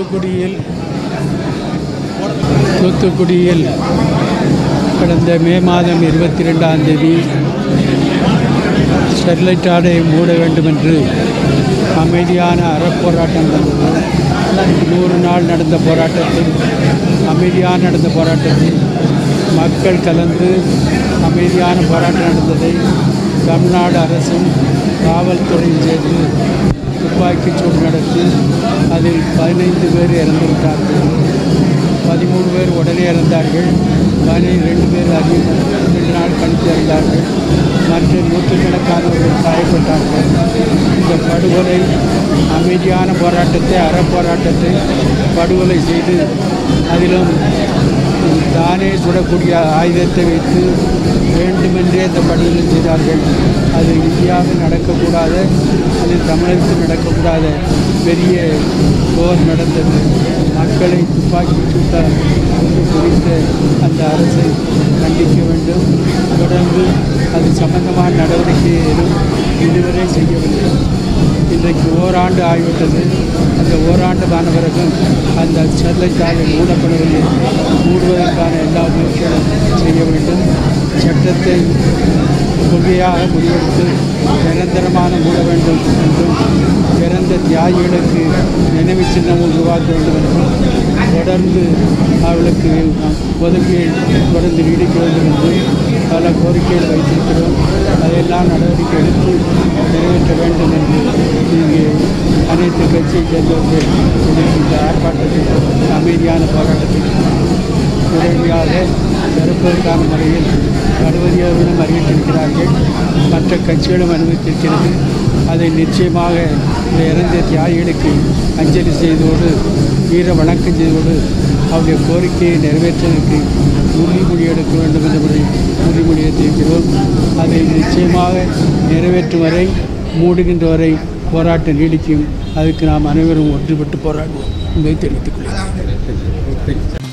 தூத்துக்குடியில் தூத்துக்குடியில் கடந்த மே மாதம் இருபத்தி ரெண்டாம் தேதி ஸ்டெர்லைட் ஆலையை மூட வேண்டும் என்று அமைதியான அறப்போராட்டம் நடந்தது நூறு நாள் நடந்த போராட்டத்தில் அமைதியான நடந்த போராட்டத்தில் மக்கள் கலந்து அமைதியான போராட்டம் நடந்ததை தமிழ்நாடு அரசும் காவல்துறையும் சேர்ந்து துப்பாக்கிச் சூடு நடத்தி அதில் பதினைந்து பேர் இறந்து விட்டார்கள் பதிமூணு பேர் உடனே இறந்தார்கள் பதினைந்து பேர் அதிக ரெண்டு நாள் கழித்து இறந்தார்கள் மற்ற நூற்றுக்கணக்கானவர்கள் காயப்பட்டார்கள் இந்த படுகொலை அமைதியான போராட்டத்தை அறப்போராட்டத்தை படுகொலை செய்து அதிலும் தானே சுடக்கூடிய ஆயுதத்தை வைத்து வேண்டுமென்றே இந்த படுகொலை செய்தார்கள் அது இந்தியாவில் நடக்கக்கூடாத அது தமிழகத்தில் நடக்கக்கூடாத பெரிய போர் நடந்தது மக்களை துப்பாக்கி சூட்டால் கொண்டு குறித்த அந்த அரசை கண்டிக்க வேண்டும் தொடர்ந்து அது சம்பந்தமான நடவடிக்கை எதுவும் இதுவரை செய்யவில்லை இன்றைக்கு ஓராண்டு ஆகிவிட்டது அந்த ஓராண்டு ஆன பிறகும் அந்த ஸ்டெர்லைட் ஆலை மூடப்படவில்லை மூடுவதற்கான எல்லா முயற்சிகளும் செய்ய வேண்டும் சட்டத்தை கொள்கையாக முடிவெடுத்து நிரந்தரமான மூட வேண்டும் என்றும் பிறந்த தியாகிகளுக்கு நினைவு சின்னம் உருவாக்க வேண்டும் என்றும் தொடர்ந்து அவர்களுக்கு ஒதுக்கீடு தொடர்ந்து நீடிக்க வேண்டும் என்றும் பல கோரிக்கைகள் வைத்திருக்கிறோம் அதையெல்லாம் நடவடிக்கை எடுத்து நிறைவேற்ற வேண்டும் என்று இங்கே அனைத்து கட்சியை சேர்ந்தவர்கள் இன்னைக்கு இந்த ஆர்ப்பாட்டத்தில் அமைதியான போராட்டத்தில் உடனடியாக தடுப்பதற்கான முறையில் தளபதி அவர்களும் அறிவித்திருக்கிறார்கள் மற்ற கட்சிகளும் அனுமதித்திருக்கிறது அதை நிச்சயமாக இந்த இறந்த தியாகிகளுக்கு அஞ்சலி செய்தோடு வீர வணக்கம் செய்தோடு அவருடைய கோரிக்கையை நிறைவேற்றுவதற்கு உறுதிமொழி எடுக்க வேண்டும் என்பதை உறுதிமொழியை தெரிவிக்கிறோம் அதை நிச்சயமாக நிறைவேற்றும் வரை மூடுகின்ற வரை போராட்டம் நீடிக்கும் அதுக்கு நாம் அனைவரும் ஒன்றுபட்டு போராடுவோம் என்பதை தெரிவித்துக் கொள்கிறேன்